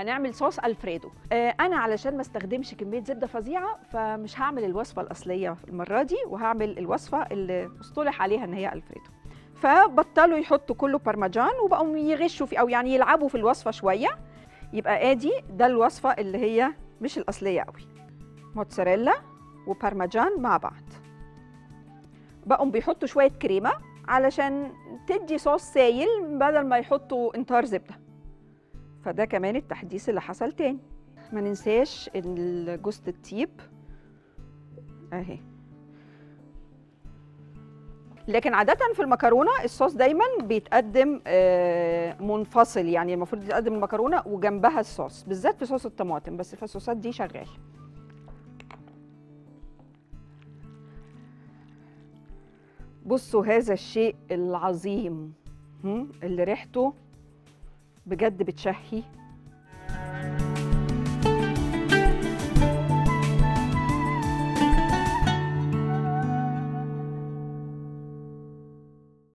هنعمل صوص الفريدو آه انا علشان ما استخدمش كميه زبده فظيعه فمش هعمل الوصفه الاصليه المره دي وهعمل الوصفه اللي اصطلح عليها ان هي الفريدو فبطلوا يحطوا كله بارمجان وبقوا يغشوا في او يعني يلعبوا في الوصفه شويه يبقى ادي ده الوصفه اللي هي مش الاصليه قوي موتزاريلا وبارمجان مع بعض بقوا بيحطوا شويه كريمه علشان تدي صوص سايل بدل ما يحطوا انتار زبده فده كمان التحديث اللي حصل تاني ما ننساش جوزة الطيب اهي لكن عادة في المكرونة الصوص دايما بيتقدم آه، منفصل يعني المفروض يتقدم المكرونة وجنبها الصوص بالذات في صوص الطماطم بس في الصوصات دي شغال بصوا هذا الشيء العظيم هم؟ اللي ريحته بجد بتشهي